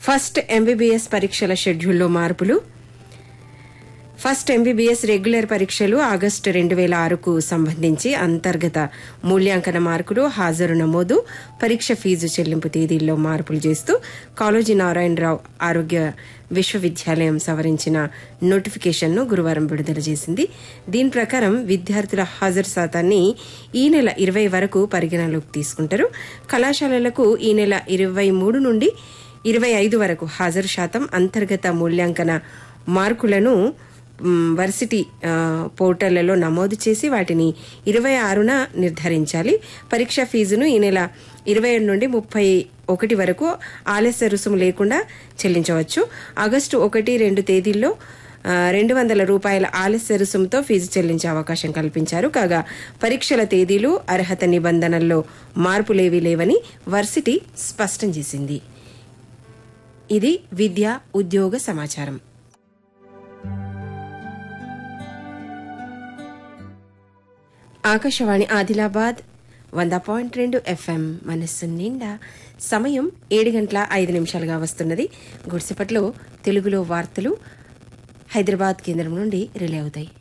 first MBBS పరీక్షల షెడ్యూల్లో మార్పులు ఫస్ట్ ఎంబీబీఎస్ రెగ్యులర్ పరీక్షలు ఆగస్టు రెండు వేల ఆరుకు సంబంధించి అంతర్గత మూల్యాంకన మార్కులు హాజరు నమోదు పరీక్ష ఫీజు చెల్లింపు తేదీల్లో మార్పులు చేస్తూ కాళోజీ నారాయణరావు ఆరోగ్య విశ్వవిద్యాలయం సవరించిన నోటిఫికేషన్ను గురువారం విడుదల చేసింది దీని ప్రకారం విద్యార్థుల హాజరు శాతాన్ని ఈ నెల ఇరవై వరకు పరిగణలోకి తీసుకుంటారు కళాశాలలకు ఈ నెల ఇరవై మూడు నుండి ఇరవై ఐదు వరకు హాజరు శాతం అంతర్గత మూల్యాంకన మార్కులను మ్, వర్సిటీ ఆ, పోర్టళ్లలో నమోదు చేసి వాటిని ఇరవై ఆరున నిర్ధారించాలి పరీక్ష ఫీజును ఈ నెల ఇరవై ఏడు నుండి ముప్పై ఒకటి వరకు ఆలస్య రుసుము లేకుండా చెల్లించవచ్చు ఆగస్టు ఒకటి రెండు తేదీల్లో ఆ, రెండు వందల రూపాయల ఆలస్య రుసుముతో ఫీజు చెల్లించే అవకాశం కల్పించారు కాగా పరీక్షల తేదీలు అర్హత నిబంధనల్లో మార్పులేవీ లేవని వర్సిటీ స్పష్టం చేసింది ఇది విద్య ఉద్యోగ సమాచారం ఆకాశవాణి ఆదిలాబాద్ వంద పాయింట్ రెండు ఎఫ్ఎం మనస్సు నిండా సమయం ఏడు గంటల ఐదు నిమిషాలుగా వస్తున్నది గుడిసెపట్లో తెలుగులో వార్తలు హైదరాబాద్ కేంద్రం నుండి రిలే అవుతాయి